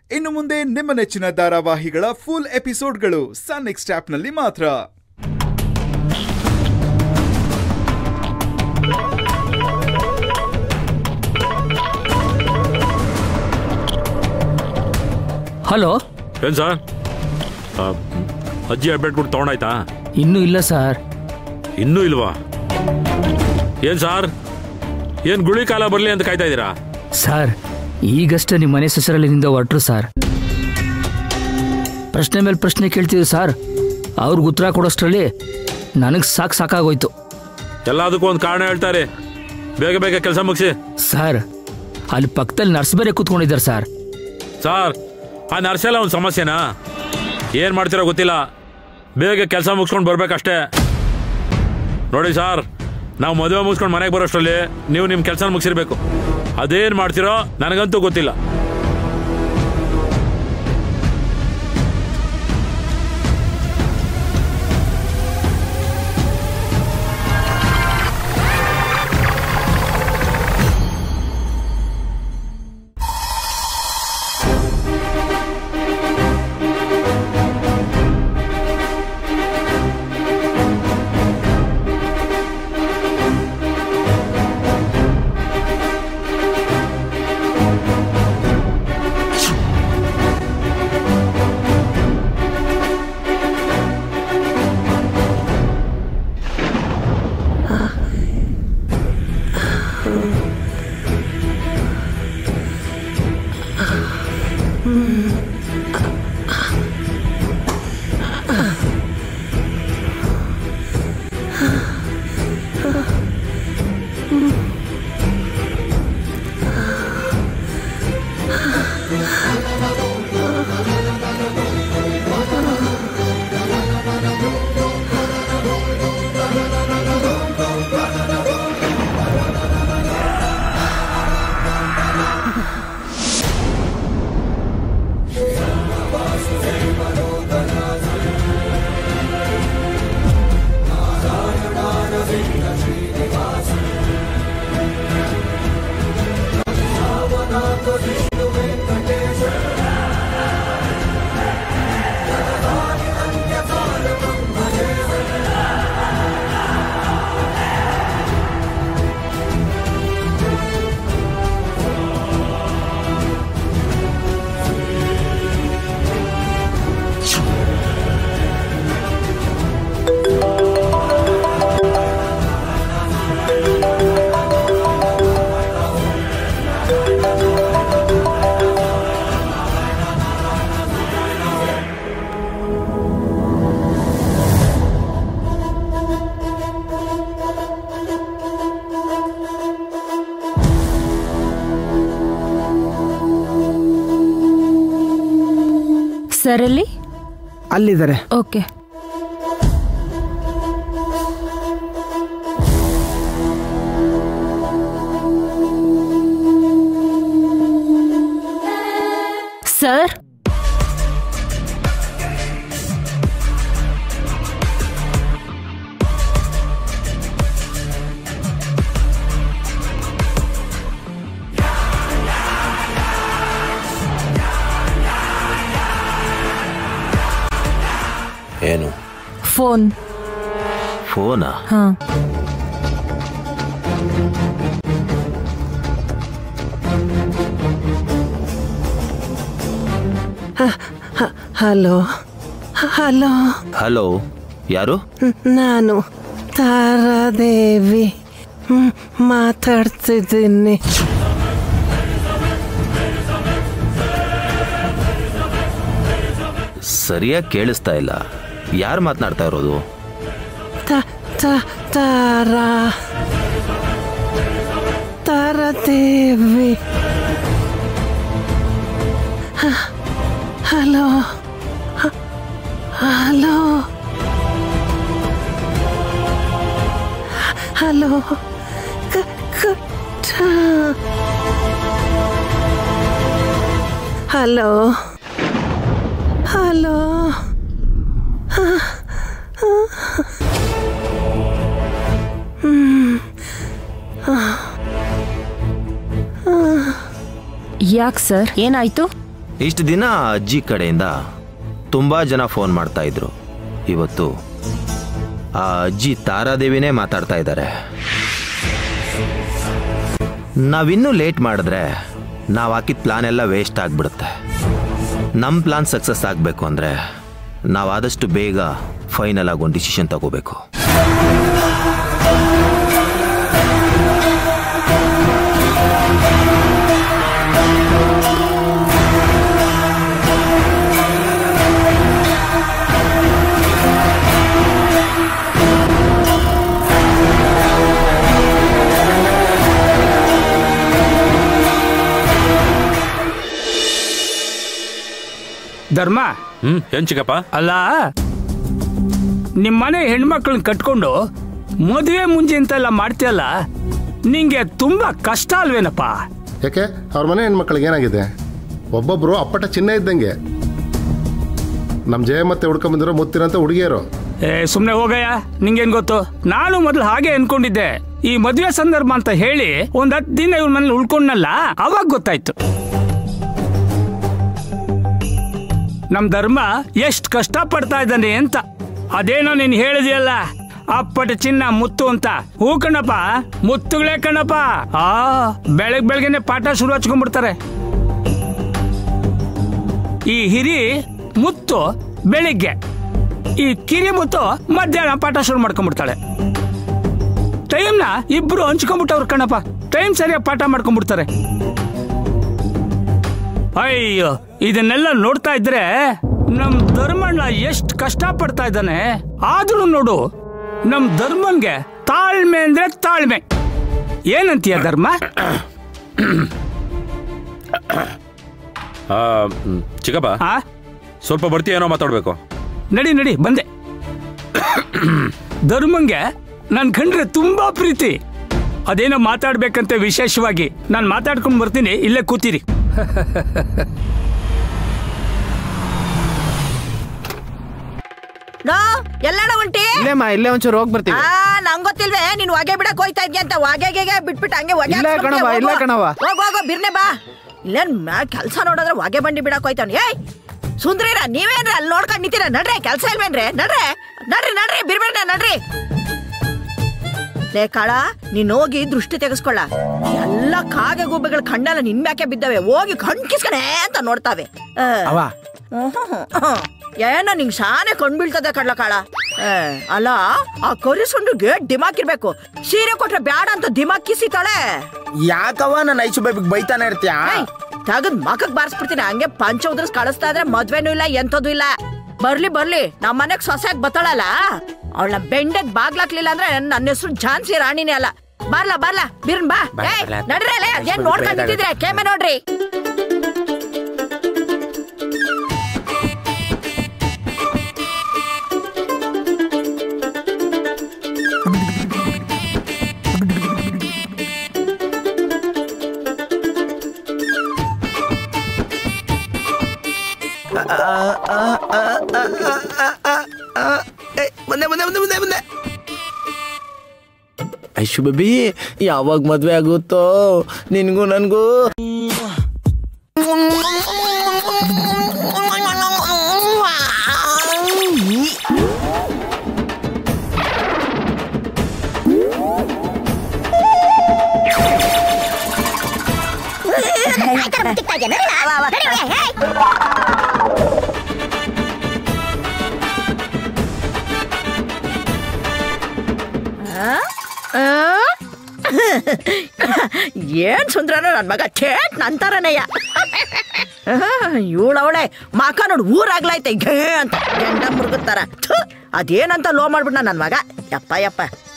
ಇನ್ನು ಮುಂದೆ ನಿಮ್ಮ ನೆಚ್ಚಿನ ಧಾರಾವಾಹಿಗಳ ಫುಲ್ ಎಪಿಸೋಡ್ಗಳು ಸನ್ ನೆಕ್ಸ್ಟ್ ಆಪ್ನಲ್ಲಿ ಮಾತ್ರ ಹಲೋ ಏನ್ ಸರ್ ಆ, ಅಜ್ಜಿ ಅಪ್ಡೇಟ್ ಕೊಟ್ಟು ತಗೊಂಡಾಯ್ತಾ ಇನ್ನೂ ಇಲ್ಲ ಸರ್ ಇನ್ನೂ ಇಲ್ವಾ ಏನ್ ಸರ್ ಏನ್ ಗುಳಿ ಕಾಲ ಬರ್ಲಿ ಅಂತ ಕಾಯ್ತಾ ಇದ್ದೀರಾ ಸರ್ ಈಗಷ್ಟೇ ನಿಮ್ಮ ಮನೆ ಸೊಸರಲ್ಲಿನಿಂದ ಹೊರಟ್ರು ಸರ್ ಪ್ರಶ್ನೆ ಮೇಲೆ ಪ್ರಶ್ನೆ ಕೇಳ್ತಿದ್ದೆ ಸರ್ ಅವ್ರಿಗೆ ಉತ್ತರ ಕೊಡೋಷ್ಟರಲ್ಲಿ ನನಗೆ ಸಾಕು ಸಾಕಾಗೋಯ್ತು ಎಲ್ಲದಕ್ಕೂ ಒಂದು ಕಾರಣ ಹೇಳ್ತಾರೆ ಬೇಗ ಬೇಗ ಕೆಲಸ ಮುಗಿಸಿ ಸರ್ ಅಲ್ಲಿ ಪಕ್ಕದಲ್ಲಿ ನರ್ಸ್ ಬೇರೆ ಕೂತ್ಕೊಂಡಿದ್ದಾರೆ ಸರ್ ಸರ್ ಆ ನರ್ಸೆಲ್ಲ ಒಂದು ಸಮಸ್ಯೆನಾ ಏನು ಮಾಡ್ತೀರೋ ಗೊತ್ತಿಲ್ಲ ಬೇಗ ಕೆಲಸ ಮುಗಿಸ್ಕೊಂಡು ಬರ್ಬೇಕಷ್ಟೇ ನೋಡಿ ಸರ್ ನಾವು ಮದುವೆ ಮುಗಿಸ್ಕೊಂಡು ಮನೆಗೆ ಬರೋಷ್ಟರಲ್ಲಿ ನೀವು ನಿಮ್ಮ ಕೆಲಸ ಮುಗಿಸಿರ್ಬೇಕು ಅದೇನು ಮಾಡ್ತೀರೋ ನನಗಂತೂ ಗೊತ್ತಿಲ್ಲ ಸರಲ್ಲಿ ಅಲ್ಲಿದ್ದಾರೆ ಓಕೆ ಸರ್ ಏನು ಫೋನ್ ಫೋನಾ ಹಾ ಹಲೋ ಹಲೋ ಹಲೋ ಯಾರು ನಾನು ತಾರಾದೇವಿ ಹ್ಮ್, ಮಾತಾಡ್ತಿದ್ದೀನಿ ಸರಿಯಾಗಿ ಕೇಳಿಸ್ತಾ ಇಲ್ಲ ಯಾರು ಮಾತನಾಡ್ತಾ ಇರೋದು ತ- ತ- ತಾರಾ ತಾರಾದೇವಿ ಹ, ಹಲೋ ಹ, ಹಲೋ ಹಲೋ ಕ- ಕಟ್ಟ. ಹಲೋ ಹಲೋ ಯಾಕೆ ಸರ್ ಏನಾಯ್ತು ಇಷ್ಟು ದಿನ ಅಜ್ಜಿ ಕಡೆಯಿಂದ ತುಂಬ ಜನ ಫೋನ್ ಮಾಡ್ತಾ ಇದ್ರು ಇವತ್ತು ಆ ಅಜ್ಜಿ ತಾರಾದೇವಿನೇ ಮಾತಾಡ್ತಾ ಇದ್ದಾರೆ ನಾವಿನ್ನೂ ಲೇಟ್ ಮಾಡಿದ್ರೆ ನಾವು ಹಾಕಿದ ಪ್ಲಾನ್ ಎಲ್ಲ ವೇಸ್ಟ್ ಆಗಿಬಿಡುತ್ತೆ ನಮ್ಮ ಪ್ಲಾನ್ ಸಕ್ಸಸ್ ಆಗಬೇಕು ಅಂದರೆ ನಾವು ಆದಷ್ಟು ಬೇಗ ಫೈನಲ್ ಆಗಿ ಒಂದು ಡಿಸಿಷನ್ ತಗೋಬೇಕು ಧರ್ಮ ಹ್ಮ್ ಏನ್ ಚಿಕ್ಕಪ್ಪ ಅಲ್ಲ ನಿಮ್ಮನೆ ಹೆಣ್ಮಕ್ಳನ್ನ ಕಟ್ಕೊಂಡು ಮದುವೆ ಮುಂಜೆ ಅಂತೆಲ್ಲ ಮಾಡ್ತೀಯಲ್ಲ ನಿಂಗೆ ತುಂಬಾ ಕಷ್ಟ ಅಲ್ವೇನಪ್ಪ ಯಾಕೆ ಅವ್ರ ಮನೆ ಹೆಣ್ಮಕ್ಳಿಗೆ ಏನಾಗಿದೆ ಒಬ್ಬೊಬ್ರು ಅಪ್ಪಟ ಚಿನ್ನ ಇದ್ದಂಗೆ ನಮ್ಮ ಜಯ ಮತ್ತೆ ಹುಡ್ಕೊಂಬಂದಿರೋ ಮುತ್ತಿರಂತ ಹುಡುಗಿಯರು ಏ ಸುಮ್ನೆ ಹೋಗಯ್ಯ ನಿಂಗೇನ್ ಗೊತ್ತು ನಾನು ಮೊದಲು ಹಾಗೆ ಅನ್ಕೊಂಡಿದ್ದೆ ಈ ಮದುವೆ ಸಂದರ್ಭ ಅಂತ ಹೇಳಿ ಒಂದ್ ಹತ್ತು ದಿನ ಇವ್ರ ಮನೇಲಿ ಉಳ್ಕೊಂಡ್ನಲ್ಲ ಅವಾಗ ಗೊತ್ತಾಯ್ತು ನಮ್ ಧರ್ಮ ಎಷ್ಟ್ ಕಷ್ಟ ಪಡ್ತಾ ಇದ್ದಾನೆ ಅಂತ ಅದೇನೋ ನೀನ್ ಹೇಳಿದೆಯಲ್ಲ ಅಪ್ಪಟ ಚಿನ್ನ ಮುತ್ತು ಅಂತ ಹೂ ಕಣಪ್ಪ ಮುತ್ತುಗಳೇ ಕಣಪ್ಪ ಆ ಬೆಳಗ್ ಬೆಳಗ್ಗೆನೆ ಪಾಠ ಶುರು ಹಚ್ಕೊಂಡ್ಬಿಡ್ತಾರೆ ಈ ಹಿರಿ ಮುತ್ತು ಬೆಳಿಗ್ಗೆ ಈ ಕಿರಿ ಮುತ್ತು ಮಧ್ಯಾಹ್ನ ಪಾಠ ಶುರು ಮಾಡ್ಕೊಂಡ್ಬಿಡ್ತಾಳೆ ಟೈಮ್ನ ಇಬ್ರು ಹಂಚ್ಕೊಂಡ್ಬಿಟ್ಟವ್ರು ಕಣಪ್ಪ ಟೈಮ್ ಸರಿಯಾಗಿ ಪಾಠ ಮಾಡ್ಕೊಂಡ್ಬಿಡ್ತಾರೆ ಅಯ್ಯೋ ಇದನ್ನೆಲ್ಲ ನೋಡ್ತಾ ಇದ್ರೆ ನಮ್ ಧರ್ಮಣ್ಣ ಎಷ್ಟು ಕಷ್ಟ ಪಡ್ತಾ ಇದ್ದಾನೆ ಆದ್ರೂ ನೋಡು ನಮ್ ಧರ್ಮನ್ಗೆ ತಾಳ್ಮೆ ಅಂದ್ರೆ ತಾಳ್ಮೆ ಏನಂತೀಯ ಧರ್ಮ ಆ, ಹ್ಮ್, ಚಿಕ್ಕಪ್ಪ ಆ ಸ್ವಲ್ಪ ಬರ್ತೀಯೇನೋ ಮಾತಾಡ್ಬೇಕು ನಡಿ ನಡಿ ಬಂದೆ ಧರ್ಮಂಗೆ ನನ್ ಕಂಡ್ರೆ ತುಂಬಾ ಪ್ರೀತಿ ಅದೇನೋ ಮಾತಾಡ್ಬೇಕಂತ ವಿಶೇಷವಾಗಿ ನಾನು ಮಾತಾಡ್ಕೊಂಡು ಬರ್ತೀನಿ ಇಲ್ಲೇ ಕೂತೀರಿ ನೋ ಎಲ್ಲಾಡ ಹೊಂಟಿ ಇಲ್ಲೇಮ್ಮ ಇಲ್ಲೇ ಒಂಚೂರು ಹೋಗಿ ಬರ್ತೀವಿ ಆ ನಂಗ್ ಗೊತ್ತಿಲ್ವೇ ನೀನ್ ಹೊಗೆ ಬಿಡಕ್ ಹೋಯ್ತಾ ಇದ್ಯ ಅಂತ ಹೊಗೆಗೆ ಬಿಟ್ಬಿಟ್ಟು ಹಂಗೆ ಹೊಗೆ ಇಲ್ಲ ಹಾಕ್ಸ್ಕೊಂಡ್ಬಿಟ್ಟೆ, ಕಣವ್ವ, ಇಲ್ಲ ಹೋಗು. ಕಣವ್ವ. ಹೋಗು ಹೋಗು ಬಿರ್ನೆ ಬಾ ಇಲ್ಲೇನ್ ಕೆಲ್ಸ ನೋಡಿದ್ರೆ ಹೊಗೆ ಬಂಡಿ ಬಿಡಕ್ ಹೋಯ್ತಾನೆ ಏಯ್ ಸುಂದ್ರಿರ ನೀವೇನ್ರಿ ಅಲ್ಲಿ ನೋಡ್ಕೊಂಡ್ ನಿಂತೀರ ನಡ್ರಿ ಕೆಲ್ಸ ಇಲ್ವೇನ್ರಿ ನಡ್ರಿ ನಡ್ರಿ ನಡ್ರಿ ಬಿರ್ಬೇಡ್ರಿ ನಡ್ರಿ ಲೇ ಕಾಳ ನೀನ್ ಹೋಗಿ ದೃಷ್ಟಿ ತೆಗೆಸ್ಕೊಳ್ಳ ಎಲ್ಲ ಕಾಗೆ ಗುಬ್ಬೆಗಳ ಕಣ್ಣೆಲ್ಲ ನಿನ್ ಮ್ಯಾಕೆ ಬಿದ್ದವೆ ಹೋಗಿ ಕಣ್ಕಿಸ್ಕಣೆ ಅಂತ ನೋಡ್ತಾವೆ ಆ. ಅವ ಹ್ಮ್, ಹ್ಮ್, ಹ್ಮ್. ಏನೋ ನಿಂಗ್ ಶಾನೆ ಕಣ್ ಬೀಳ್ತದೆ ಕಡ್ಲ ಕಾಳ ಏ, ಅಲ್ಲ ಆ ಕರಿ ಸುಂಡ್ರಿಗೆ ದಿಮಾಕ್ ಇರ್ಬೇಕು ಸೀರೆ ಕೊಟ್ರೆ ಬ್ಯಾಡ ಅಂತ ದಿಮಾಕ್ ಕಿಸಿತಾಳೆ ಯಾಕವ್ವ ನನ್ನ ಐಸು ಬೇಬಿಗೆ ಬೈತಾನೆ ಇರ್ತೀಯ ಏಯ್, ತಗದ್ ಮಕಕ್ ಬಾರಿಸ್ಬಿಡ್ತೀನಿ ಹಂಗೆ ಪಂಚ ಉದ್ರಸ್ ಕಳಿಸ್ತಾ ಇದ್ರೆ ಮದ್ವೆನೂ ಇಲ್ಲ ಎಂತದೂ ಇಲ್ಲ ಬರ್ಲಿ ಬರ್ಲಿ ನಮ್ಮ ಮನೆಗ್ ಸೊಸೆಗ್ ಬತ್ತಾಳಲ್ಲ ಅವಳ ಬೆಂಡೆಗ್ ಬಾಗ್ಲಾಕ್ಲಿಲ್ಲ ಅಂದ್ರೆ ನನ್ನ ಹೆಸರು ಝಾನ್ಸಿ ರಾಣಿನೇ ಅಲ್ಲ ಬರ್ಲಾ ಬರ್ಲಾ ಬಿರ್ನ್ ಬಾ ಏಯ್ ನಡ್ರಿ ಅಲ್ಲೇ ಏನ್ ನೋಡ್ಕೊಂಡ್ ನಿಂತಿದ್ರೆ ಕೇಮೆ ನೋಡ್ರಿ ಬಂದೆ ಬಂದೆ ಬಂದೆ ಬಂದೆ ಬಂದೆ ಐಶು ಬೇಬಿ ಯಾವಾಗ ಮದ್ವೆ ಆಗುತ್ತೋ ನಿನ್ಗೂ ನನ್ಗೂ ಏನ್ ಸುಂದ್ರನ ನನ್ ಮಗ ಚೇಟ್ ನಂತಾರನಯ್ಯ ಇವಳವಳೆ ಮಕ ನೋಡು ಊರಾಗ್ಲೈತೆ ಘೇ ಅಂತ ಗಂಡ ಮುರುಗುತ್ತಾರ ಥು, ಅದೇನಂತ ಲೋ ಮಾಡ್ಬಿಟ್ನ ನನ್ ಮಗ ಯಪ್ಪ ಯಪ್ಪ